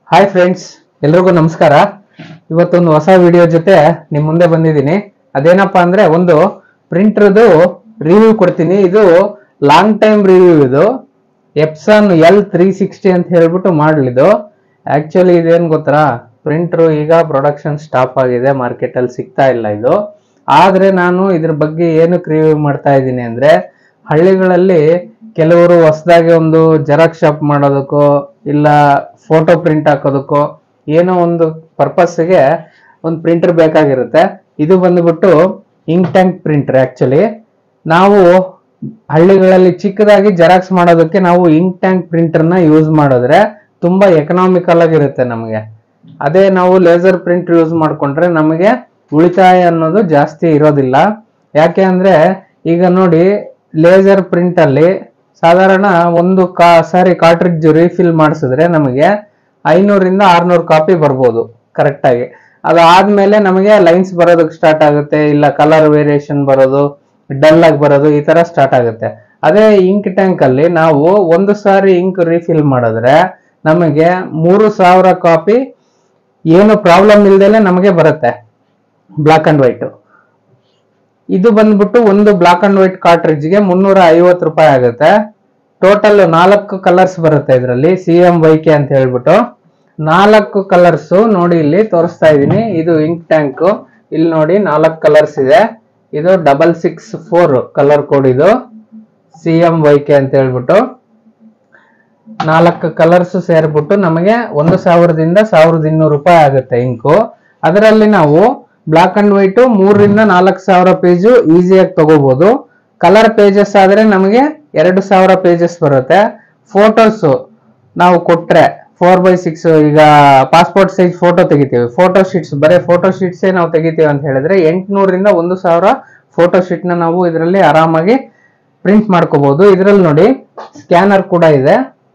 hi friends ಎಲ್ರಿಗೂ ನಮಸ್ಕಾರ ಇವತ್ತೊಂದು ಹೊಸ ವಿಡಿಯೋ ಜೊತೆ ನಿಮ್ ಮುಂದೆ ಬಂದಿದ್ದೀನಿ ಅದೇನಪ್ಪಾ ಅಂದ್ರೆ ಒಂದು ಪ್ರಿಂಟರ್ದು ರಿವ್ಯೂ ಕೊಡ್ತೀನಿ ಇದು ಲಾಂಗ್ ಟೈಮ್ ರಿವ್ಯೂ ಇದು ಎಪ್ಸನ್ ಎಲ್ ತ್ರೀ ಸಿಕ್ಸ್ಟಿ ಅಂತ ಹೇಳ್ಬಿಟ್ಟು ಮಾಡಲಿದ್ದು ಆಕ್ಚುಲಿ ಇದೇನ್ ಗೊತ್ತಾ ಪ್ರಿಂಟರ್ ಈಗ ಪ್ರೊಡಕ್ಷನ್ ಸ್ಟಾಪ್ ಆಗಿದೆ ಮಾರ್ಕೆಟ್ ಅಲ್ಲಿ ಸಿಗ್ತಾ ಇಲ್ಲ ಇದು ಆದ್ರೆ ನಾನು ಇದ್ರ ಬಗ್ಗೆ ಏನಕ್ಕೆ ರಿವ್ಯೂ ಮಾಡ್ತಾ ಇದ್ದೀನಿ ಅಂದ್ರೆ ಹಳ್ಳಿಗಳಲ್ಲಿ ಕೆಲವರು ಹೊಸದಾಗಿ ಒಂದು ಜೆರಾಕ್ಸ್ ಶಾಪ್ ಮಾಡೋದಕ್ಕೋ ಇಲ್ಲ ಫೋಟೋ ಪ್ರಿಂಟ್ ಹಾಕೋದಕ್ಕೋ ಏನೋ ಒಂದು ಪರ್ಪಸ್ಗೆ ಒಂದು ಪ್ರಿಂಟರ್ ಬೇಕಾಗಿರುತ್ತೆ ಇದು ಬಂದ್ಬಿಟ್ಟು ಇಂಕ್ ಟ್ಯಾಂಕ್ ಪ್ರಿಂಟರ್ ಆಕ್ಚುಲಿ ನಾವು ಹಳ್ಳಿಗಳಲ್ಲಿ ಚಿಕ್ಕದಾಗಿ ಜೆರಾಕ್ಸ್ ಮಾಡೋದಕ್ಕೆ ನಾವು ಇಂಕ್ ಟ್ಯಾಂಕ್ ಪ್ರಿಂಟರ್ನ ಯೂಸ್ ಮಾಡಿದ್ರೆ ತುಂಬಾ ಎಕನಾಮಿಕಲ್ ಆಗಿರುತ್ತೆ ನಮಗೆ ಅದೇ ನಾವು ಲೇಸರ್ ಪ್ರಿಂಟ್ ಯೂಸ್ ಮಾಡ್ಕೊಂಡ್ರೆ ನಮಗೆ ಉಳಿತಾಯ ಅನ್ನೋದು ಜಾಸ್ತಿ ಇರೋದಿಲ್ಲ ಯಾಕೆ ಅಂದ್ರೆ ಈಗ ನೋಡಿ ಲೇಸರ್ ಪ್ರಿಂಟ್ ಅಲ್ಲಿ ಸಾಧಾರಣ ಒಂದು ಕಾ ಸಾರಿ ಕಾರ್ಟ್ರಿಡ್ಜ್ ರೀಫಿಲ್ ಮಾಡಿಸಿದ್ರೆ ನಮಗೆ ಐನೂರಿಂದ ಆರ್ನೂರು ಕಾಪಿ ಬರ್ಬೋದು ಕರೆಕ್ಟ್ ಆಗಿ ಅದಾದ್ಮೇಲೆ ನಮಗೆ ಲೈನ್ಸ್ ಬರೋದಕ್ಕೆ ಸ್ಟಾರ್ಟ್ ಆಗುತ್ತೆ ಇಲ್ಲ ಕಲರ್ ವೇರಿಯೇಷನ್ ಬರೋದು ಡಲ್ ಆಗಿ ಬರೋದು ಈ ತರ ಸ್ಟಾರ್ಟ್ ಆಗುತ್ತೆ ಅದೇ ಇಂಕ್ ಟ್ಯಾಂಕ್ ಅಲ್ಲಿ ನಾವು ಒಂದು ಸಾರಿ ಇಂಕ್ ರೀಫಿಲ್ ಮಾಡಿದ್ರೆ ನಮಗೆ ಮೂರು ಸಾವಿರ ಕಾಪಿ ಏನು ಪ್ರಾಬ್ಲಮ್ ಇಲ್ದೇನೆ ನಮಗೆ ಬರುತ್ತೆ ಬ್ಲಾಕ್ ಅಂಡ್ ವೈಟ್ ಇದು ಬಂದ್ಬಿಟ್ಟು ಒಂದು ಬ್ಲಾಕ್ ಅಂಡ್ ವೈಟ್ ಕಾರ್ಟ್ರಿಡ್ಜ್ಗೆ ಮುನ್ನೂರ ಐವತ್ತು ರೂಪಾಯಿ ಆಗುತ್ತೆ ಟೋಟಲ್ ನಾಲ್ಕು ಕಲರ್ಸ್ ಬರುತ್ತೆ ಇದರಲ್ಲಿ ಸಿ ಎಂ ವೈ ಕೆ ಅಂತ ಹೇಳ್ಬಿಟ್ಟು ನಾಲ್ಕು ಕಲರ್ಸ್ ನೋಡಿ ಇಲ್ಲಿ ತೋರಿಸ್ತಾ ಇದ್ದೀನಿ ಇದು ಇಂಕ್ ಟ್ಯಾಂಕ್ ಇಲ್ಲಿ ನೋಡಿ ನಾಲ್ಕು ಕಲರ್ಸ್ ಇದೆ ಇದು double six four colour code ಇದು ಸಿ ಎಂ ವೈ ಕೆ ಅಂತ ಹೇಳ್ಬಿಟ್ಟು ನಾಲ್ಕು ಕಲರ್ಸ್ ಸೇರ್ಬಿಟ್ಟು ನಮಗೆ ಒಂದು ಸಾವಿರದಿಂದ ಸಾವಿರದ ಇನ್ನೂರು ರೂಪಾಯಿ ಆಗುತ್ತೆ ಇಂಕು ಅದರಲ್ಲಿ ನಾವು ಬ್ಲಾಕ್ ಅಂಡ್ ವೈಟ್ ಮೂರರಿಂದ ನಾಲ್ಕು ಸಾವಿರ ಪೇಜು ಈಸಿಯಾಗಿ ತಗೋಬಹುದು ಕಲರ್ ಪೇಜಸ್ ಆದ್ರೆ ನಮಗೆ ಎರಡು ಸಾವಿರ ಪೇಜಸ್ ಬರುತ್ತೆ ಫೋಟೋಸ್ ನಾವು ಕೊಟ್ರೆ ಫೋರ್ ಬೈ ಸಿಕ್ಸ್ ಈಗ ಪಾಸ್ಪೋರ್ಟ್ ಸೈಜ್ ಫೋಟೋ ತೆಗಿತೀವಿ ಫೋಟೋ ಶೀಟ್ಸ್ ಬರೀ ಫೋಟೋ ಶೀಟ್ಸೇ ನಾವು ತೆಗಿತೀವಿ ಅಂತ ಹೇಳಿದ್ರೆ ಎಂಟುನೂರಿಂದ ಒಂದು ಸಾವಿರ ಫೋಟೋ ಶೀಟ್ನ ನಾವು ಇದರಲ್ಲಿ ಆರಾಮಾಗಿ ಪ್ರಿಂಟ್ ಮಾಡ್ಕೋಬಹುದು ಇದರಲ್ಲಿ ನೋಡಿ ಸ್ಕ್ಯಾನರ್ ಕೂಡ ಇದೆ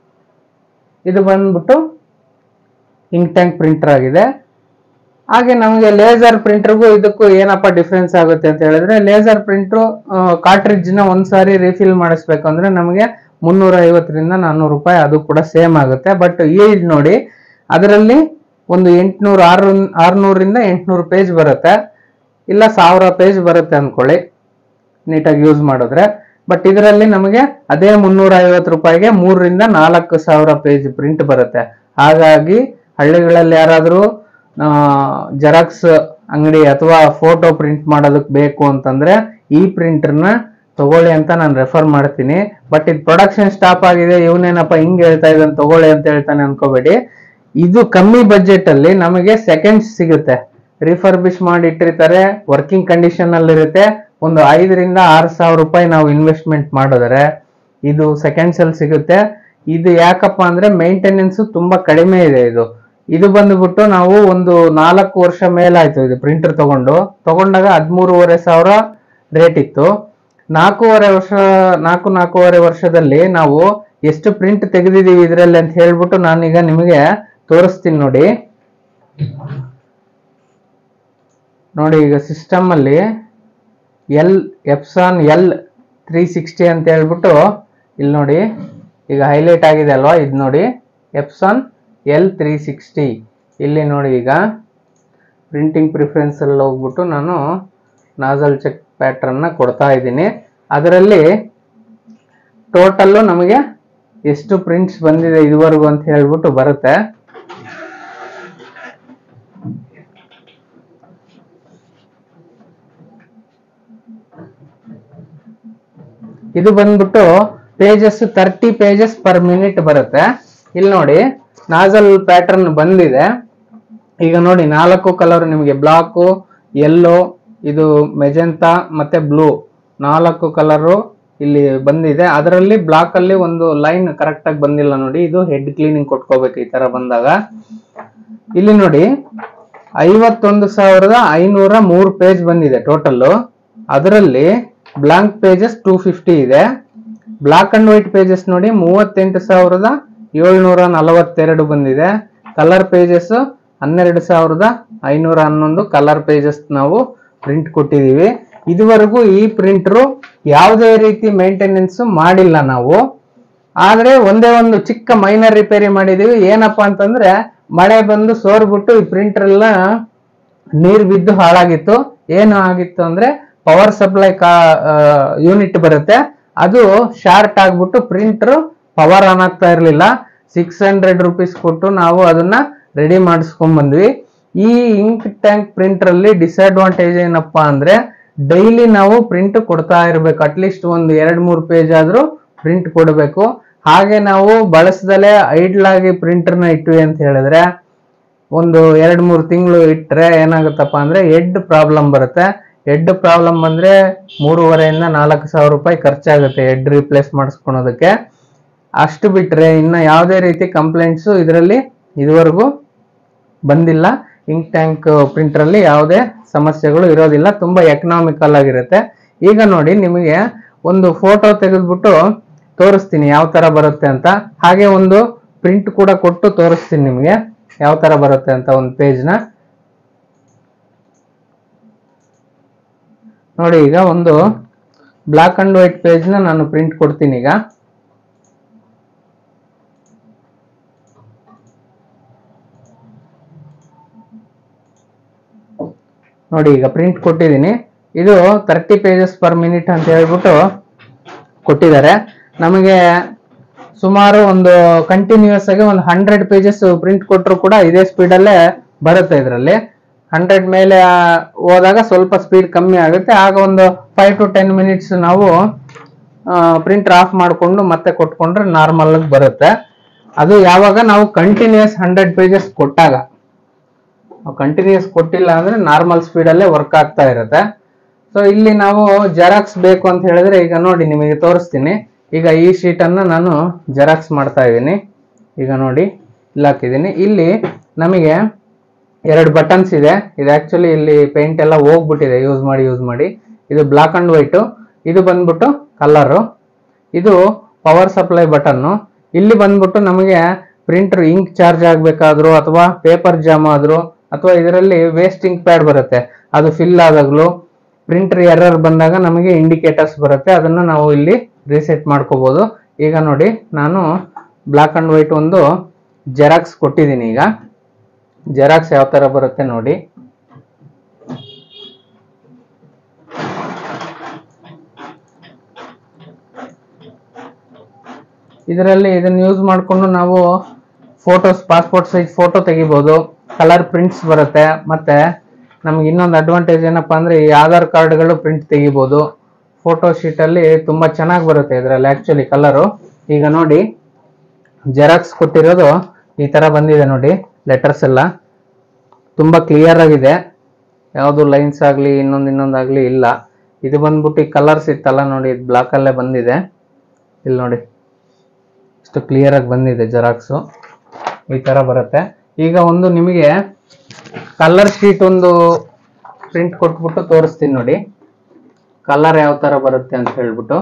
ಇದು ಬಂದ್ಬಿಟ್ಟು ಇಂಕ್ ಟ್ಯಾಂಕ್ ಪ್ರಿಂಟರ್ ಆಗಿದೆ ಹಾಗೆ ನಮಗೆ ಲೇಸರ್ ಪ್ರಿಂಟರ್ಗೂ ಇದಕ್ಕೂ ಏನಪ್ಪ ಡಿಫ್ರೆನ್ಸ್ ಆಗುತ್ತೆ ಅಂತ ಹೇಳಿದ್ರೆ ಲೇಸರ್ ಪ್ರಿಂಟ್ರು ಕಾರ್ಟ್ರಿಡ್ಜ್ ನ ಒಂದ್ಸಾರಿ ರೀಫಿಲ್ ಮಾಡಿಸ್ಬೇಕು ಅಂದ್ರೆ ನಮಗೆ ಮುನ್ನೂರ ಐವತ್ತರಿಂದ ನಾನ್ನೂರು ರೂಪಾಯಿ ಅದು ಕೂಡ ಸೇಮ್ ಆಗುತ್ತೆ ಬಟ್ ಈ ನೋಡಿ ಅದರಲ್ಲಿ ಒಂದು ಎಂಟ್ನೂರು ಆರು ಆರ್ನೂರಿಂದ ಎಂಟ್ನೂರು ಪೇಜ್ ಬರುತ್ತೆ ಇಲ್ಲ ಸಾವಿರ ಪೇಜ್ ಬರುತ್ತೆ ಅನ್ಕೊಳ್ಳಿ ನೀಟಾಗಿ ಯೂಸ್ ಮಾಡಿದ್ರೆ ಬಟ್ ಇದರಲ್ಲಿ ನಮಗೆ ಅದೇ ಮುನ್ನೂರ ಐವತ್ತು ರೂಪಾಯಿಗೆ ಮೂರರಿಂದ ನಾಲ್ಕು ಸಾವಿರ ಪೇಜ್ ಪ್ರಿಂಟ್ ಬರುತ್ತೆ ಹಾಗಾಗಿ ಹಳ್ಳಿಗಳಲ್ಲಿ ಯಾರಾದರೂ ಜೆರಾಕ್ಸ್ ಅಂಗಡಿ ಅಥವಾ ಫೋಟೋ ಪ್ರಿಂಟ್ ಮಾಡೋದಕ್ಕೆ ಬೇಕು ಅಂತಂದ್ರೆ ಈ ಪ್ರಿಂಟರ್ನ ತಗೊಳ್ಳಿ ಅಂತ ನಾನು ರೆಫರ್ ಮಾಡ್ತೀನಿ ಬಟ್ ಇದು ಪ್ರೊಡಕ್ಷನ್ ಸ್ಟಾಪ್ ಆಗಿದೆ ಇವನೇನಪ್ಪ ಹಿಂಗ್ ಹೇಳ್ತಾ ಇದ್ದಾನೆ ತಗೊಳ್ಳಿ ಅಂತ ಹೇಳ್ತಾನೆ ಅನ್ಕೋಬೇಡಿ ಇದು ಕಮ್ಮಿ ಬಜೆಟ್ ಅಲ್ಲಿ ನಮಗೆ ಸೆಕೆಂಡ್ಸ್ ಸಿಗುತ್ತೆ ರಿಫರ್ಬಿಶ್ ಮಾಡಿ ಇಟ್ಟಿರ್ತಾರೆ ವರ್ಕಿಂಗ್ ಕಂಡೀಷನ್ ಅಲ್ಲಿ ಇರುತ್ತೆ ಒಂದು ಐದರಿಂದ ಆರು ಸಾವಿರ ರೂಪಾಯಿ ನಾವು ಇನ್ವೆಸ್ಟ್ಮೆಂಟ್ ಮಾಡಿದ್ರೆ ಇದು ಸೆಕೆಂಡ್ಸ್ ಅಲ್ಲಿ ಸಿಗುತ್ತೆ ಇದು ಯಾಕಪ್ಪ ಅಂದ್ರೆ ಮೇಂಟೆನೆನ್ಸ್ ತುಂಬಾ ಕಡಿಮೆ ಇದೆ ಇದು ಇದು ಬಂದ್ಬಿಟ್ಟು ನಾವು ಒಂದು ನಾಲ್ಕು ವರ್ಷ ಮೇಲಾಯ್ತು ಇದು ಪ್ರಿಂಟರ್ ತಗೊಂಡು ತಗೊಂಡಾಗ ಹದಿಮೂರುವರೆ ಸಾವಿರ ರೇಟ್ ಇತ್ತು ನಾಲ್ಕೂವರೆ ವರ್ಷ ನಾಲ್ಕು ನಾಲ್ಕೂವರೆ ವರ್ಷದಲ್ಲಿ ನಾವು ಎಷ್ಟು ಪ್ರಿಂಟ್ ತೆಗೆದಿದ್ದೀವಿ ಇದರಲ್ಲಿ ಅಂತ ಹೇಳ್ಬಿಟ್ಟು ನಾನೀಗ ನಿಮಗೆ ತೋರಿಸ್ತೀನಿ ನೋಡಿ ನೋಡಿ ಈಗ ಸಿಸ್ಟಮ್ ಅಲ್ಲಿ L Epson L three sixty ಅಂತ ಹೇಳ್ಬಿಟ್ಟು ಇಲ್ಲಿ ನೋಡಿ ಈಗ ಹೈಲೈಟ್ ಆಗಿದೆ ಅಲ್ವಾ ಇದು ನೋಡಿ ಎಪ್ಸಾನ್ ಎಲ್ ತ್ರೀ ಸಿಕ್ಸ್ಟಿ ಇಲ್ಲಿ ನೋಡಿ ಈಗ ಪ್ರಿಂಟಿಂಗ್ ಪ್ರಿಫರೆನ್ಸ್ ಅಲ್ಲಿ ಹೋಗ್ಬಿಟ್ಟು ನಾನು ನಾಜಲ್ ಚೆಕ್ ಪ್ಯಾಟ್ರನ್ನ ಕೊಡ್ತಾ ಇದ್ದೀನಿ ಅದರಲ್ಲಿ ಟೋಟಲ್ಲು ನಮಗೆ ಎಷ್ಟು ಪ್ರಿಂಟ್ಸ್ ಬಂದಿದೆ ಇದುವರೆಗೂ ಅಂತ ಹೇಳ್ಬಿಟ್ಟು ಬರುತ್ತೆ ಇದು ಬಂದ್ಬಿಟ್ಟು pages thirty pages per minute ಬರುತ್ತೆ ಇಲ್ಲಿ ನೋಡಿ ನಾಜಲ್ ಪ್ಯಾಟರ್ನ್ ಬಂದಿದೆ ಈಗ ನೋಡಿ ನಾಲ್ಕು ಕಲರ್ ನಿಮಗೆ ಬ್ಲಾಕು ಯೆಲ್ಲೋ ಇದು ಮೆಜೆಂತಾ ಮತ್ತೆ ಬ್ಲೂ ನಾಲ್ಕು ಕಲರು ಇಲ್ಲಿ ಬಂದಿದೆ ಅದರಲ್ಲಿ ಬ್ಲಾಕ್ ಅಲ್ಲಿ ಒಂದು ಲೈನ್ ಕರೆಕ್ಟ್ ಆಗಿ ಬಂದಿಲ್ಲ ನೋಡಿ ಇದು ಹೆಡ್ ಕ್ಲೀನಿಂಗ್ ಕೊಟ್ಕೋಬೇಕು ಈ ತರ ಬಂದಾಗ ಇಲ್ಲಿ ನೋಡಿ ಐವತ್ತೊಂದು ಸಾವಿರದ ಐನೂರ ಮೂರು ಪೇಜ್ ಬಂದಿದೆ ಟೋಟಲ್ ಅದರಲ್ಲಿ ಬ್ಲಾಂಕ್ ಪೇಜಸ್ ಟೂ ಫಿಫ್ಟಿ ಇದೆ ಬ್ಲಾಕ್ ಅಂಡ್ ವೈಟ್ ಪೇಜಸ್ ನೋಡಿ ಮೂವತ್ತೆಂಟು ಸಾವಿರದ ಏಳ್ನೂರ ನಲವತ್ತೆರಡು ಬಂದಿದೆ ಕಲರ್ ಪೇಜಸ್ ಹನ್ನೆರಡು ಸಾವಿರದ ಐನೂರ ಹನ್ನೊಂದು ಕಲರ್ ಪೇಜಸ್ ನಾವು ಪ್ರಿಂಟ್ ಕೊಟ್ಟಿದೀವಿ ಇದುವರೆಗೂ ಈ ಪ್ರಿಂಟರು ಯಾವುದೇ ರೀತಿ ಮೇಂಟೆನೆನ್ಸ್ ಮಾಡಿಲ್ಲ ನಾವು ಆದ್ರೆ ಒಂದೇ ಒಂದು ಚಿಕ್ಕ ಮೈನರ್ ರಿಪೇರಿ ಮಾಡಿದೀವಿ ಏನಪ್ಪಾ ಅಂತಂದ್ರೆ ಮಳೆ ಬಂದು ಸೋರ್ಬಿಟ್ಟು ಈ ಪ್ರಿಂಟರ್ ಎಲ್ಲ ನೀರ್ ಬಿದ್ದು ಹಾಳಾಗಿತ್ತು ಏನು ಆಗಿತ್ತು ಅಂದ್ರೆ ಪವರ್ ಸಪ್ಲೈ ಕಾ ಯೂನಿಟ್ ಬರುತ್ತೆ ಅದು ಶಾರ್ಟ್ ಆಗ್ಬಿಟ್ಟು ಪ್ರಿಂಟರ್ ಪವರ್ ಆನ್ ಆಗ್ತಾ ಇರಲಿಲ್ಲ ಸಿಕ್ಸ್ ಹಂಡ್ರೆಡ್ ರುಪೀಸ್ ಕೊಟ್ಟು ನಾವು ಅದನ್ನ ರೆಡಿ ಮಾಡಿಸ್ಕೊಂಡ್ ಬಂದ್ವಿ ಈ ಇಂಕ್ ಟ್ಯಾಂಕ್ ಪ್ರಿಂಟರ್ ಅಲ್ಲಿ ಡಿಸ್ಅಡ್ವಾಂಟೇಜ್ ಏನಪ್ಪಾ ಅಂದ್ರೆ ಡೈಲಿ ನಾವು ಪ್ರಿಂಟ್ ಕೊಡ್ತಾ ಇರ್ಬೇಕು ಅಟ್ಲೀಸ್ಟ್ ಒಂದು ಎರಡ್ ಮೂರ್ ಪೇಜ್ ಆದ್ರೂ ಪ್ರಿಂಟ್ ಕೊಡಬೇಕು ಹಾಗೆ ನಾವು ಬಳಸದಲ್ಲೇ ಐಡ್ಲ್ ಆಗಿ ಪ್ರಿಂಟರ್ ನ ಇಟ್ವಿ ಅಂತ ಹೇಳಿದ್ರೆ ಒಂದು ಎರಡ್ ಮೂರು ತಿಂಗಳು ಇಟ್ಟರೆ ಏನಾಗುತ್ತಪ್ಪ ಅಂದ್ರೆ ಹೆಡ್ ಪ್ರಾಬ್ಲಮ್ ಬರುತ್ತೆ ಹೆಡ್ ಪ್ರಾಬ್ಲಮ್ ಬಂದ್ರೆ ಮೂರುವರೆಯಿಂದ ನಾಲ್ಕು ಸಾವಿರ ರೂಪಾಯಿ ಖರ್ಚಾಗುತ್ತೆ ಹೆಡ್ ರಿಪ್ಲೇಸ್ ಮಾಡಿಸ್ಕೊಳೋದಕ್ಕೆ ಅಷ್ಟು ಬಿಟ್ರೆ ಇನ್ನ ಯಾವುದೇ ರೀತಿ ಕಂಪ್ಲೇಂಟ್ಸ್ ಇದರಲ್ಲಿ ಇದುವರೆಗೂ ಬಂದಿಲ್ಲ ಇಂಕ್ ಟ್ಯಾಂಕ್ ಪ್ರಿಂಟರ್ ಅಲ್ಲಿ ಯಾವುದೇ ಸಮಸ್ಯೆಗಳು ಇರೋದಿಲ್ಲ ತುಂಬಾ ಎಕನಾಮಿಕಲ್ ಆಗಿರುತ್ತೆ ಈಗ ನೋಡಿ ನಿಮಗೆ ಒಂದು ಫೋಟೋ ತೆಗೆದ್ಬಿಟ್ಟು ತೋರಿಸ್ತೀನಿ ಯಾವ ತರ ಬರುತ್ತೆ ಅಂತ ಹಾಗೆ ಒಂದು ಪ್ರಿಂಟ್ ಕೂಡ ಕೊಟ್ಟು ತೋರಿಸ್ತೀನಿ ನಿಮಗೆ ಯಾವ ತರ ಬರುತ್ತೆ ಅಂತ ಒಂದು ಪೇಜ್ನ ನೋಡಿ ಈಗ ಒಂದು ಬ್ಲಾಕ್ ಅಂಡ್ ವೈಟ್ ಪೇಜ್ನ ನಾನು ಪ್ರಿಂಟ್ ಕೊಡ್ತೀನಿ ಈಗ ನೋಡಿ ಈಗ ಪ್ರಿಂಟ್ ಕೊಟ್ಟಿದ್ದೀನಿ ಇದು ತರ್ಟಿ ಪೇಜಸ್ ಪರ್ ಮಿನಿಟ್ ಅಂತ ಹೇಳ್ಬಿಟ್ಟು ಕೊಟ್ಟಿದ್ದಾರೆ ನಮಗೆ ಸುಮಾರು ಒಂದು ಕಂಟಿನ್ಯೂಸ್ ಆಗಿ ಒಂದು ಹಂಡ್ರೆಡ್ ಪೇಜಸ್ ಪ್ರಿಂಟ್ ಕೊಟ್ಟರು ಕೂಡ ಇದೇ ಸ್ಪೀಡಲ್ಲೇ ಬರುತ್ತೆ ಇದರಲ್ಲಿ ಹಂಡ್ರೆಡ್ ಮೇಲೆ ಆ, ಹೋದಾಗ ಸ್ವಲ್ಪ ಸ್ಪೀಡ್ ಕಮ್ಮಿ ಆಗುತ್ತೆ ಆಗ ಒಂದು ಫೈವ್ ಟು ಟೆನ್ ಮಿನಿಟ್ಸ್ ನಾವು ಪ್ರಿಂಟರ್ ಆಫ್ ಮಾಡಿಕೊಂಡು ಮತ್ತೆ ಕೊಟ್ಕೊಂಡ್ರೆ ನಾರ್ಮಲ್ ಆಗಿ ಬರುತ್ತೆ ಅದು ಯಾವಾಗ ನಾವು ಕಂಟಿನ್ಯೂಸ್ ಹಂಡ್ರೆಡ್ ಪೇಜಸ್ ಕೊಟ್ಟಾಗ ಕಂಟಿನ್ಯೂಸ್ ಕೊಟ್ಟಿಲ್ಲ ಅಂದ್ರೆ ನಾರ್ಮಲ್ ಸ್ಪೀಡಲ್ಲೇ ವರ್ಕ್ ಆಗ್ತಾ ಇರುತ್ತೆ ಸೊ ಇಲ್ಲಿ ನಾವು ಜೆರಾಕ್ಸ್ ಬೇಕು ಅಂತ ಹೇಳಿದ್ರೆ ಈಗ ನೋಡಿ ನಿಮಗೆ ತೋರಿಸ್ತೀನಿ ಈಗ ಈ ಶೀಟ್ ಅನ್ನ ನಾನು ಜೆರಾಕ್ಸ್ ಮಾಡ್ತಾ ಇದ್ದೀನಿ ಈಗ ನೋಡಿ ಇಲ್ಲಿ ಹಾಕಿದ್ದೀನಿ ಇಲ್ಲಿ ನಮಗೆ ಎರಡು ಬಟನ್ಸ್ ಇದೆ ಇದು ಆಕ್ಚುಲಿ ಇಲ್ಲಿ ಪೇಂಟ್ ಎಲ್ಲ ಹೋಗ್ಬಿಟ್ಟಿದೆ ಯೂಸ್ ಮಾಡಿ ಯೂಸ್ ಮಾಡಿ ಇದು ಬ್ಲಾಕ್ ಅಂಡ್ ವೈಟು ಇದು ಬಂದ್ಬಿಟ್ಟು ಕಲರು ಇದು ಪವರ್ ಸಪ್ಲೈ ಬಟನ್ನು ಇಲ್ಲಿ ಬಂದ್ಬಿಟ್ಟು ನಮಗೆ ಪ್ರಿಂಟರ್ ಇಂಕ್ ಚಾರ್ಜ್ ಆಗಬೇಕಾದ್ರು ಅಥವಾ ಪೇಪರ್ ಜಾಮ್ ಆದ್ರು ಅಥವಾ ಇದರಲ್ಲಿ ವೇಸ್ಟ್ ಇಂಕ್ ಪ್ಯಾಡ್ ಬರುತ್ತೆ ಅದು ಫಿಲ್ ಆದಾಗ್ಲೂ ಪ್ರಿಂಟರ್ ಎರರ್ ಬಂದಾಗ ನಮಗೆ ಇಂಡಿಕೇಟರ್ಸ್ ಬರುತ್ತೆ ಅದನ್ನ ನಾವು ಇಲ್ಲಿ ರೀಸೆಟ್ ಮಾಡ್ಕೋಬಹುದು ಈಗ ನೋಡಿ ನಾನು ಬ್ಲಾಕ್ ಅಂಡ್ ವೈಟ್ ಒಂದು ಜೆರಾಕ್ಸ್ ಕೊಟ್ಟಿದ್ದೀನಿ ಈಗ ಜೆರಾಕ್ಸ್ ಯಾವ ತರ ಬರುತ್ತೆ ನೋಡಿ ಇದರಲ್ಲಿ ಇದನ್ನ ಯೂಸ್ ಮಾಡಿಕೊಂಡು ನಾವು ಫೋಟೋಸ್ ಪಾಸ್ಪೋರ್ಟ್ ಸೈಜ್ ಫೋಟೋ ತೆಗಿಬೋದು ಕಲರ್ ಪ್ರಿಂಟ್ಸ್ ಬರುತ್ತೆ ಮತ್ತೆ ನಮ್ಗೆ ಇನ್ನೊಂದು ಅಡ್ವಾಂಟೇಜ್ ಏನಪ್ಪಾ ಅಂದ್ರೆ ಈ ಆಧಾರ್ ಕಾರ್ಡ್ಗಳು ಪ್ರಿಂಟ್ ತೆಗಿಬೋದು ಫೋಟೋ ಶೀಟಲ್ಲಿ ತುಂಬಾ ಚೆನ್ನಾಗಿ ಬರುತ್ತೆ ಇದರಲ್ಲಿ ಆಕ್ಚುಲಿ ಕಲರು ಈಗ ನೋಡಿ ಜೆರಾಕ್ಸ್ ಕೊಟ್ಟಿರೋದು ಈ ತರ ಬಂದಿದೆ ನೋಡಿ ಲೆಟರ್ಸ್ ಎಲ್ಲ ತುಂಬಾ ಕ್ಲಿಯರ್ ಆಗಿದೆ ಯಾವುದು ಲೈನ್ಸ್ ಆಗಲಿ ಇನ್ನೊಂದು ಇನ್ನೊಂದಾಗ್ಲಿ ಇಲ್ಲ ಇದು ಬಂದ್ಬಿಟ್ಟು ಈ ಕಲರ್ಸ್ ಇತ್ತಲ್ಲ ನೋಡಿ ಇದು ಬ್ಲಾಕ್ ಅಲ್ಲೇ ಬಂದಿದೆ ಇಲ್ಲಿ ನೋಡಿ ಇಷ್ಟು ಕ್ಲಿಯರ್ ಆಗಿ ಬಂದಿದೆ ಜೆರಾಕ್ಸು ಈ ತರ ಬರುತ್ತೆ ಈಗ ಒಂದು ನಿಮಗೆ ಕಲರ್ ಶೀಟ್ ಒಂದು ಪ್ರಿಂಟ್ ಕೊಟ್ಬಿಟ್ಟು ತೋರಿಸ್ತೀನಿ ನೋಡಿ ಕಲರ್ ಯಾವ ತರ ಬರುತ್ತೆ ಅಂತ ಹೇಳ್ಬಿಟ್ಟು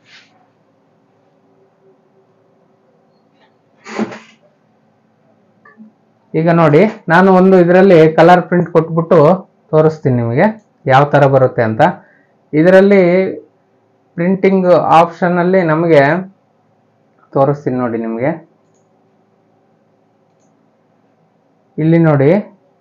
ಈಗ ನೋಡಿ ನಾನು ಒಂದು ಇದರಲ್ಲಿ ಕಲರ್ ಪ್ರಿಂಟ್ ಕೊಟ್ಬಿಟ್ಟು ತೋರಿಸ್ತೀನಿ ನಿಮಗೆ ಯಾವ ತರ ಬರುತ್ತೆ ಅಂತ ಇದರಲ್ಲಿ ಪ್ರಿಂಟಿಂಗ್ ಆಪ್ಷನ್ ಅಲ್ಲಿ ನಮಗೆ ತೋರಿಸ್ತೀನಿ ನೋಡಿ ನಿಮಗೆ ಇಲ್ಲಿ ನೋಡಿ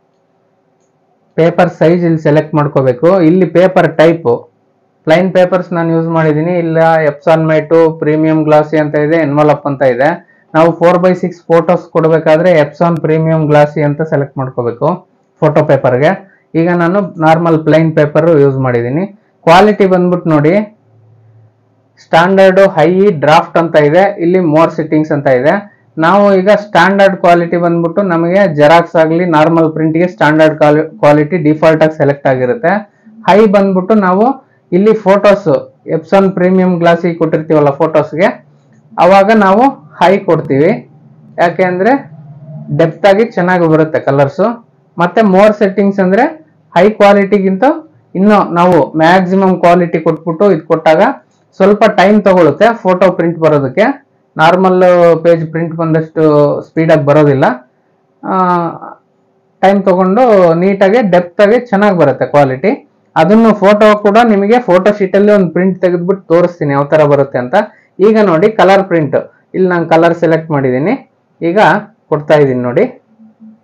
ಪೇಪರ್ ಸೈಜ್ ಇಲ್ಲಿ ಸೆಲೆಕ್ಟ್ ಮಾಡ್ಕೋಬೇಕು ಇಲ್ಲಿ ಪೇಪರ್ ಟೈಪ್ ಪ್ಲೈನ್ ಪೇಪರ್ಸ್ ನಾನು ಯೂಸ್ ಮಾಡಿದ್ದೀನಿ ಇಲ್ಲ ಎಪ್ಸಾನ್ ಮೇಟು ಪ್ರೀಮಿಯಂ ಗ್ಲಾಸಿ ಅಂತ ಇದೆ ಎನ್ವಲಪ್ ಅಂತ ಇದೆ ನಾವು ಫೋರ್ ಬೈ ಸಿಕ್ಸ್ ಫೋಟೋಸ್ ಕೊಡಬೇಕಾದ್ರೆ ಎಪ್ಸಾನ್ ಪ್ರೀಮಿಯಂ ಗ್ಲಾಸಿ ಅಂತ ಸೆಲೆಕ್ಟ್ ಮಾಡ್ಕೋಬೇಕು ಫೋಟೋ ಪೇಪರ್ಗೆ ಈಗ ನಾನು ನಾರ್ಮಲ್ ಪ್ಲೈನ್ ಪೇಪರ್ ಯೂಸ್ ಮಾಡಿದ್ದೀನಿ ಕ್ವಾಲಿಟಿ ಬಂದ್ಬಿಟ್ಟು ನೋಡಿ ಸ್ಟ್ಯಾಂಡರ್ಡ್ ಹೈ ಡ್ರಾಫ್ಟ್ ಅಂತ ಇದೆ ಇಲ್ಲಿ ಮೋರ್ ಸಿಟ್ಟಿಂಗ್ಸ್ ಅಂತ ಇದೆ ನಾವು ಈಗ ಸ್ಟ್ಯಾಂಡರ್ಡ್ ಕ್ವಾಲಿಟಿ ಬಂದ್ಬಿಟ್ಟು ನಮಗೆ ಜೆರಾಕ್ಸ್ ಆಗಲಿ ನಾರ್ಮಲ್ ಪ್ರಿಂಟ್ಗೆ ಸ್ಟ್ಯಾಂಡರ್ಡ್ ಕ್ವಾಲಿಟಿ ಡಿಫಾಲ್ಟ್ ಆಗಿ ಸೆಲೆಕ್ಟ್ ಆಗಿರುತ್ತೆ ಹೈ ಬಂದ್ಬಿಟ್ಟು ನಾವು ಇಲ್ಲಿ ಫೋಟೋಸ್ ಎಪ್ಸನ್ ಪ್ರೀಮಿಯಂ ಗ್ಲಾಸಿಗೆ ಕೊಟ್ಟಿರ್ತೀವಲ್ಲ ಫೋಟೋಸ್ಗೆ ಅವಾಗ ನಾವು ಹೈ ಕೊಡ್ತೀವಿ ಯಾಕೆ ಅಂದ್ರೆ ಡೆಪ್ತ್ ಆಗಿ ಚೆನ್ನಾಗಿ ಬರುತ್ತೆ ಕಲರ್ಸು ಮತ್ತೆ ಮೋರ್ ಸೆಟ್ಟಿಂಗ್ಸ್ ಅಂದ್ರೆ ಹೈ ಕ್ವಾಲಿಟಿಗಿಂತ ಇನ್ನು ನಾವು ಮ್ಯಾಕ್ಸಿಮಮ್ ಕ್ವಾಲಿಟಿ ಕೊಟ್ಬಿಟ್ಟು ಇದು ಕೊಟ್ಟಾಗ ಸ್ವಲ್ಪ ಟೈಮ್ ತಗೊಳುತ್ತೆ ಫೋಟೋ ಪ್ರಿಂಟ್ ಬರೋದಕ್ಕೆ ನಾರ್ಮಲ್ ಪೇಜ್ ಪ್ರಿಂಟ್ ಬಂದಷ್ಟು ಸ್ಪೀಡಾಗಿ ಬರೋದಿಲ್ಲ ಟೈಮ್ ತಗೊಂಡು ನೀಟಾಗಿ ಡೆಪ್ತ್ ಆಗಿ ಚೆನ್ನಾಗಿ ಬರುತ್ತೆ ಕ್ವಾಲಿಟಿ ಅದನ್ನು ಫೋಟೋ ಕೂಡ ನಿಮಗೆ ಫೋಟೋ ಶೀಟಲ್ಲಿ ಒಂದು ಪ್ರಿಂಟ್ ತೆಗೆದ್ಬಿಟ್ಟು ತೋರಿಸ್ತೀನಿ ಯಾವ ತರ ಬರುತ್ತೆ ಅಂತ ಈಗ ನೋಡಿ ಕಲರ್ ಪ್ರಿಂಟ್ ಇಲ್ಲಿ ನಾನು ಕಲರ್ ಸೆಲೆಕ್ಟ್ ಮಾಡಿದ್ದೀನಿ ಈಗ ಕೊಡ್ತಾ ಇದ್ದೀನಿ ನೋಡಿ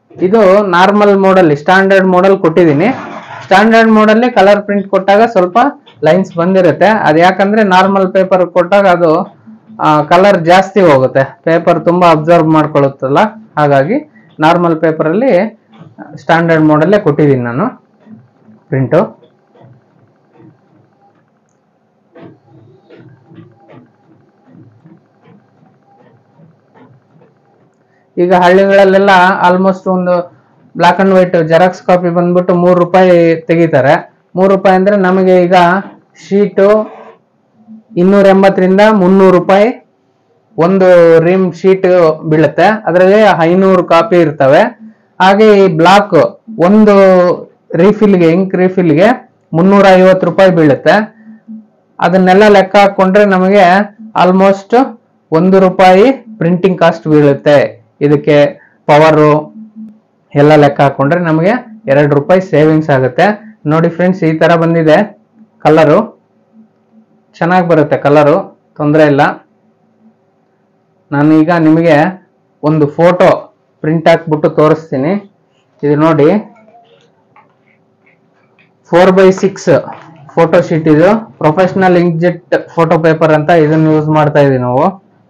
ಇದು ನಾರ್ಮಲ್ ಮೋಡಲ್ ಸ್ಟ್ಯಾಂಡರ್ಡ್ ಮೋಡಲ್ ಕೊಟ್ಟಿದ್ದೀನಿ ಸ್ಟ್ಯಾಂಡರ್ಡ್ ಮೋಡಲ್ಲಿ ಕಲರ್ ಪ್ರಿಂಟ್ ಕೊಟ್ಟಾಗ ಸ್ವಲ್ಪ ಲೈನ್ಸ್ ಬಂದಿರುತ್ತೆ ಅದು ಯಾಕಂದ್ರೆ ನಾರ್ಮಲ್ ಪೇಪರ್ ಕೊಟ್ಟಾಗ ಅದು ಕಲರ್ ಜಾಸ್ತಿ ಹೋಗುತ್ತೆ ಪೇಪರ್ ತುಂಬಾ ಅಬ್ಸರ್ವ್ ಮಾಡ್ಕೊಳ್ಳುತ್ತಲ್ಲ ಹಾಗಾಗಿ ನಾರ್ಮಲ್ ಪೇಪರಲ್ಲಿ ಸ್ಟ್ಯಾಂಡರ್ಡ್ ಮೋಡಲ್ಲೇ ಕೊಟ್ಟಿದ್ದೀನಿ ನಾನು ಪ್ರಿಂಟು ಈಗ ಹಳ್ಳಿಗಳಲ್ಲೆಲ್ಲ ಆಲ್ಮೋಸ್ಟ್ ಒಂದು black and white xerox copy ಬಂದ್ಬಿಟ್ಟು ಮೂರು ರೂಪಾಯಿ ತೆಗಿತಾರೆ ಮೂರು ರೂಪಾಯಿ ಅಂದ್ರೆ ನಮಗೆ ಈಗ ಶೀಟು ಇನ್ನೂರ ಎಂಬತ್ತರಿಂದ ಮುನ್ನೂರು ರೂಪಾಯಿ ಒಂದು ರಿಮ್ ಶೀಟ್ ಬೀಳುತ್ತೆ ಅದರಲ್ಲಿ ಐನೂರು ಕಾಪಿ ಇರ್ತವೆ ಹಾಗೆ ಈ ಬ್ಲಾಕ್ ಒಂದು ರೀಫಿಲ್ಗೆ ಇಂಕ್ ರೀಫಿಲ್ಗೆ ಮುನ್ನೂರ ಐವತ್ತು ರೂಪಾಯಿ ಬೀಳುತ್ತೆ ಅದನ್ನೆಲ್ಲ ಲೆಕ್ಕ ಹಾಕೊಂಡ್ರೆ ನಮಗೆ ಆಲ್ಮೋಸ್ಟ್ ಒಂದು ರೂಪಾಯಿ ಪ್ರಿಂಟಿಂಗ್ ಕಾಸ್ಟ್ ಬೀಳುತ್ತೆ ಇದಕ್ಕೆ ಪವರು ಎಲ್ಲ ಲೆಕ್ಕ ಹಾಕೊಂಡ್ರೆ ನಮಗೆ ಎರಡು ರೂಪಾಯಿ ಸೇವಿಂಗ್ಸ್ ಆಗುತ್ತೆ ನೋಡಿ ಫ್ರೆಂಡ್ಸ್ ಈ ತರ ಬಂದಿದೆ ಕಲರು ಚೆನ್ನಾಗಿ ಬರುತ್ತೆ ಕಲರು ತೊಂದರೆ ಇಲ್ಲ ನಾನು ಈಗ ನಿಮಗೆ ಒಂದು ಫೋಟೋ ಪ್ರಿಂಟ್ ಹಾಕ್ಬಿಟ್ಟು ತೋರಿಸ್ತೀನಿ ಇದು ನೋಡಿ four by six photo sheet ಇದು ಪ್ರೊಫೆಷನಲ್ ಇಂಕ್ಜೆಟ್ ಫೋಟೋ ಪೇಪರ್ ಅಂತ ಇದನ್ನು ಯೂಸ್ ಮಾಡ್ತಾ ಇದೀವಿ ನಾವು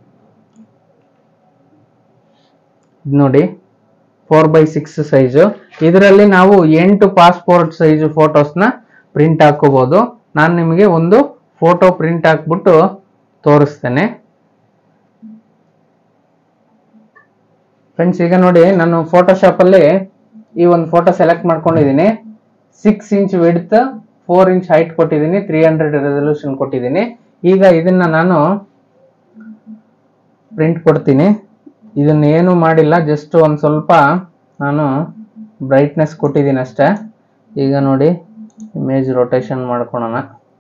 ಇದ್ ನೋಡಿ ಫೋರ್ ಬೈ ಸಿಕ್ಸ್ ಸೈಜು ಇದರಲ್ಲಿ ನಾವು ಎಂಟು ಪಾಸ್ಪೋರ್ಟ್ ಸೈಜು ಫೋಟೋಸ್ನ ಪ್ರಿಂಟ್ ಹಾಕೋಬಹುದು ನಾನು ನಿಮಗೆ ಒಂದು ಫೋಟೋ ಪ್ರಿಂಟ್ ಹಾಕ್ಬಿಟ್ಟು ತೋರಿಸ್ತೇನೆ ಫ್ರೆಂಡ್ಸ್ ಈಗ ನೋಡಿ ನಾನು ಫೋಟೋಶಾಪ್ ಅಲ್ಲಿ ಈ ಒಂದು ಫೋಟೋ ಸೆಲೆಕ್ಟ್ ಮಾಡ್ಕೊಂಡಿದ್ದೀನಿ six inch width four inch height ಕೊಟ್ಟಿದ್ದೀನಿ ತ್ರೀ ಹಂಡ್ರೆಡ್ ರೆಸಲ್ಯೂಷನ್ ಕೊಟ್ಟಿದ್ದೀನಿ ಈಗ ಇದನ್ನ ನಾನು ಪ್ರಿಂಟ್ ಕೊಡ್ತೀನಿ ಇದನ್ನ ಏನು ಮಾಡಿಲ್ಲ ಜಸ್ಟ್ ಒಂದು ಸ್ವಲ್ಪ ನಾನು ಬ್ರೈಟ್ನೆಸ್ ಕೊಟ್ಟಿದ್ದೀನಿ ಅಷ್ಟೇ ಈಗ ನೋಡಿ ಇಮೇಜ್ ರೊಟೇಷನ್ ಮಾಡ್ಕೊಳೋಣ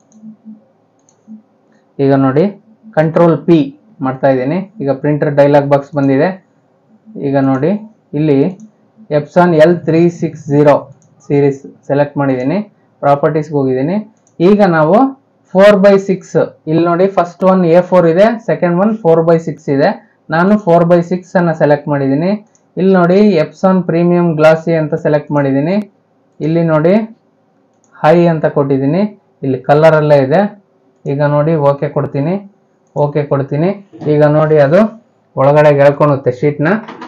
ಈಗ ನೋಡಿ ಕಂಟ್ರೋಲ್ ಪಿ ಮಾಡ್ತಾ ಇದ್ದೀನಿ ಈಗ ಪ್ರಿಂಟರ್ ಡೈಲಾಗ್ ಬಾಕ್ಸ್ ಬಂದಿದೆ ಈಗ ನೋಡಿ ಇಲ್ಲಿ Epson L three six zero series select ಮಾಡಿದ್ದೀನಿ ಪ್ರಾಪರ್ಟೀಸ್ಗೆ ಹೋಗಿದ್ದೀನಿ ಈಗ ನಾವು ಫೋರ್ ಬೈ ಸಿಕ್ಸ್ ಇಲ್ಲಿ ನೋಡಿ ಫಸ್ಟ್ ಒನ್ ಎ ಫೋರ್ ಇದೆ second one four by six ಇದೆ ನಾನು ಫೋರ್ ಬೈ ಸಿಕ್ಸ್ ಅನ್ನ ಸೆಲೆಕ್ಟ್ ಮಾಡಿದ್ದೀನಿ ಇಲ್ಲಿ ನೋಡಿ ಎಪ್ಸಾನ್ ಪ್ರೀಮಿಯಂ ಗ್ಲಾಸಿ ಅಂತ ಸೆಲೆಕ್ಟ್ ಮಾಡಿದ್ದೀನಿ ಇಲ್ಲಿ ನೋಡಿ ಹೈ ಅಂತ ಕೊಟ್ಟಿದ್ದೀನಿ ಇಲ್ಲಿ ಕಲರ್ ಅಲ್ಲೇ ಇದೆ ಈಗ ನೋಡಿ ಓಕೆ ಕೊಡ್ತೀನಿ ಓಕೆ ಕೊಡ್ತೀನಿ ಈಗ ನೋಡಿ ಅದು ಒಳಗಡೆ ಎಳ್ಕೊಳುತ್ತೆ ಶೀಟ್ನ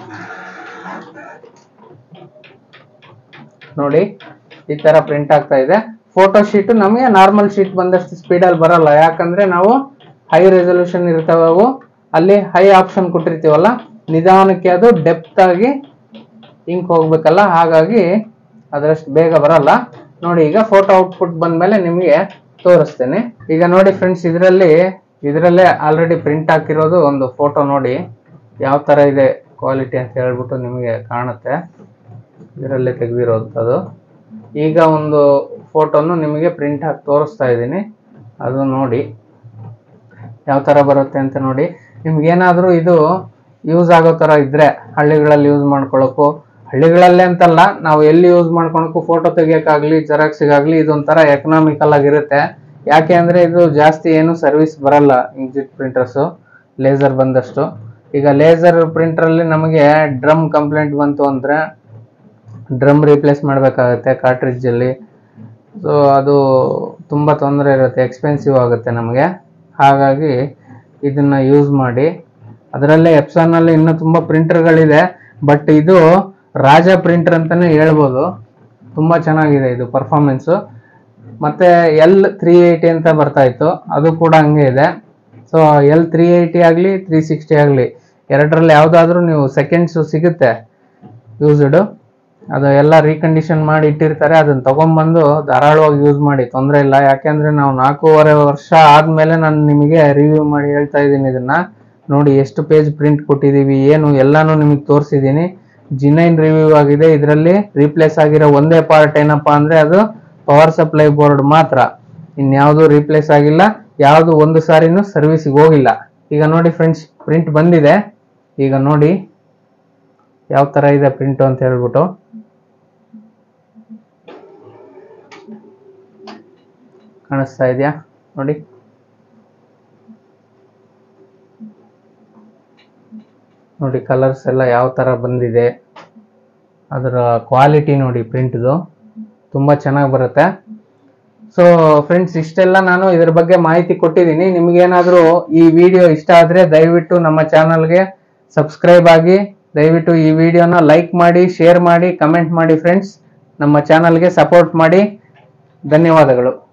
ನೋಡಿ ಈ ತರ ಪ್ರಿಂಟ್ ಆಗ್ತಾ ಇದೆ ಫೋಟೋ ಶೀಟ್ ನಮಗೆ ನಾರ್ಮಲ್ ಶೀಟ್ ಬಂದಷ್ಟು ಸ್ಪೀಡಲ್ಲಿ ಬರಲ್ಲ ಯಾಕಂದ್ರೆ ನಾವು ಹೈ ರೆಸಲ್ಯೂಷನ್ ಇರ್ತವೆ ಅವು ಅಲ್ಲಿ ಹೈ ಆಪ್ಷನ್ ಕೊಟ್ಟಿರ್ತೀವಲ್ಲ ನಿಧಾನಕ್ಕೆ ಅದು ಡೆಪ್ತ್ ಆಗಿ ಇಂಕ್ ಹೋಗ್ಬೇಕಲ್ಲ ಹಾಗಾಗಿ ಅದರಷ್ಟು ಬೇಗ ಬರಲ್ಲ ನೋಡಿ ಈಗ ಫೋಟೋ ಔಟ್ಪುಟ್ ಬಂದ್ಮೇಲೆ ನಿಮಗೆ ತೋರಿಸ್ತೇನೆ ಈಗ ನೋಡಿ ಫ್ರೆಂಡ್ಸ್ ಇದರಲ್ಲಿ ಇದರಲ್ಲೇ ಆಲ್ರೆಡಿ ಪ್ರಿಂಟ್ ಹಾಕಿರೋದು ಒಂದು ಫೋಟೋ ನೋಡಿ ಯಾವ ತರ ಇದೆ ಕ್ವಾಲಿಟಿ ಅಂತ ಹೇಳ್ಬಿಟ್ಟು ನಿಮಗೆ ಕಾಣುತ್ತೆ ಇದರಲ್ಲೇ ತೆಗೆದಿರೋದು ಅದು ಈಗ ಒಂದು ಫೋಟೋನು ನಿಮಗೆ ಪ್ರಿಂಟ್ ಹಾಕಿ ತೋರಿಸ್ತಾ ಇದ್ದೀನಿ ಅದು ನೋಡಿ ಯಾವ ಥರ ಬರುತ್ತೆ ಅಂತ ನೋಡಿ ನಿಮ್ಗೇನಾದರೂ ಇದು ಯೂಸ್ ಆಗೋ ಥರ ಇದ್ರೆ ಹಳ್ಳಿಗಳಲ್ಲಿ ಯೂಸ್ ಮಾಡ್ಕೊಳ್ಳೋಕ್ಕೂ ಹಳ್ಳಿಗಳಲ್ಲೇ ಅಂತಲ್ಲ ನಾವು ಎಲ್ಲಿ ಯೂಸ್ ಮಾಡ್ಕೊಳಕ್ಕೂ ಫೋಟೋ ತೆಗಿಯೋಕ್ಕಾಗಲಿ ಜೆರಾಕ್ಸಿಗಾಗಲಿ ಇದೊಂಥರ ಎಕನಾಮಿಕಲ್ ಆಗಿರುತ್ತೆ ಯಾಕೆ ಅಂದರೆ ಇದು ಜಾಸ್ತಿ ಏನು ಸರ್ವಿಸ್ ಬರಲ್ಲ ಇಂಕ್ಜೆಟ್ ಪ್ರಿಂಟರ್ಸು ಲೇಸರ್ ಬಂದಷ್ಟು ಈಗ ಲೇಸರ್ ಪ್ರಿಂಟ್ರಲ್ಲಿ ನಮಗೆ ಡ್ರಮ್ ಕಂಪ್ಲೇಂಟ್ ಬಂತು ಅಂದರೆ ಡ್ರಮ್ ರೀಪ್ಲೇಸ್ ಮಾಡಬೇಕಾಗುತ್ತೆ ಕಾರ್ಟ್ರಿಡ್ಜಲ್ಲಿ ಸೊ ಅದು ತುಂಬ ತೊಂದರೆ ಇರುತ್ತೆ ಎಕ್ಸ್ಪೆನ್ಸಿವ್ ಆಗುತ್ತೆ ನಮಗೆ ಹಾಗಾಗಿ ಇದನ್ನ ಯೂಸ್ ಮಾಡಿ ಅದರಲ್ಲೇ ಎಪ್ಸಾನಲ್ಲಿ ಇನ್ನೂ ತುಂಬ ಪ್ರಿಂಟರ್ಗಳಿದೆ ಬಟ್ ಇದು ರಾಜ ಪ್ರಿಂಟರ್ ಅಂತಲೇ ಹೇಳ್ಬೋದು ತುಂಬ ಚೆನ್ನಾಗಿದೆ ಇದು ಪರ್ಫಾರ್ಮೆನ್ಸು ಮತ್ತೆ ಎಲ್ ತ್ರೀ ಏಯ್ಟಿ ಅಂತ ಬರ್ತಾ ಇತ್ತು ಅದು ಕೂಡ ಹಂಗೆ ಇದೆ ಸೊ ಎಲ್ ತ್ರೀ ಏಯ್ಟಿ ಆಗಲಿ ತ್ರೀ ಸಿಕ್ಸ್ಟಿ ಆಗಲಿ ಎರಡರಲ್ಲಿ ಯಾವುದಾದ್ರೂ ನೀವು ಸೆಕೆಂಡ್ಸು ಸಿಗುತ್ತೆ ಯೂಸ್ಡ್ ಅದು ಎಲ್ಲ ರೀಕಂಡೀಷನ್ ಮಾಡಿ ಇಟ್ಟಿರ್ತಾರೆ ಅದನ್ನ ತಗೊಂಬಂದು ಧಾರಾಳವಾಗಿ ಯೂಸ್ ಮಾಡಿ ತೊಂದರೆ ಇಲ್ಲ ಯಾಕೆಂದ್ರೆ ನಾವು ನಾಲ್ಕೂವರೆ ವರ್ಷ ಆದ್ಮೇಲೆ ನಾನು ನಿಮಗೆ ರಿವ್ಯೂ ಮಾಡಿ ಹೇಳ್ತಾ ಇದ್ದೀನಿ ಇದನ್ನ ನೋಡಿ ಎಷ್ಟು ಪೇಜ್ ಪ್ರಿಂಟ್ ಕೊಟ್ಟಿದ್ದೀವಿ ಏನು ಎಲ್ಲಾನು ನಿಮಗೆ ತೋರಿಸಿದ್ದೀನಿ ಜಿನೈನ್ ರಿವ್ಯೂ ಆಗಿದೆ ಇದರಲ್ಲಿ ರೀಪ್ಲೇಸ್ ಆಗಿರೋ ಒಂದೇ ಪಾರ್ಟ್ ಏನಪ್ಪಾ ಅಂದ್ರೆ ಅದು ಪವರ್ ಸಪ್ಲೈ ಬೋರ್ಡ್ ಮಾತ್ರ ಇನ್ಯಾವುದು ರೀಪ್ಲೇಸ್ ಆಗಿಲ್ಲ ಯಾವುದು ಒಂದು ಸಾರಿನೂ ಸರ್ವಿಸ್ಗೆ ಹೋಗಿಲ್ಲ ಈಗ ನೋಡಿ ಫ್ರೆಂಡ್ಸ್ ಪ್ರಿಂಟ್ ಬಂದಿದೆ ಈಗ ನೋಡಿ ಯಾವ ತರ ಇದೆ ಪ್ರಿಂಟ್ ಅಂತ ಹೇಳ್ಬಿಟ್ಟು ಕಾಣಿಸ್ತಾ ಇದೆಯಾ ನೋಡಿ ನೋಡಿ ಕಲರ್ಸ್ ಎಲ್ಲ ಯಾವ ತರ ಬಂದಿದೆ ಅದರ ಕ್ವಾಲಿಟಿ ನೋಡಿ ಪ್ರಿಂಟ್ದು ತುಂಬ ಚೆನ್ನಾಗಿ ಬರುತ್ತೆ ಸೊ ಫ್ರೆಂಡ್ಸ್ ಇಷ್ಟೆಲ್ಲ ನಾನು ಇದ್ರ ಬಗ್ಗೆ ಮಾಹಿತಿ ಕೊಟ್ಟಿದ್ದೀನಿ ನಿಮ್ಗೇನಾದರೂ ಈ ವಿಡಿಯೋ ಇಷ್ಟ ಆದರೆ ದಯವಿಟ್ಟು ನಮ್ಮ ಚಾನಲ್ಗೆ ಸಬ್ಸ್ಕ್ರೈಬ್ ಆಗಿ ದಯವಿಟ್ಟು ಈ ವಿಡಿಯೋನ ಲೈಕ್ ಮಾಡಿ ಶೇರ್ ಮಾಡಿ ಕಮೆಂಟ್ ಮಾಡಿ ಫ್ರೆಂಡ್ಸ್ ನಮ್ಮ ಚಾನಲ್ಗೆ ಸಪೋರ್ಟ್ ಮಾಡಿ ಧನ್ಯವಾದಗಳು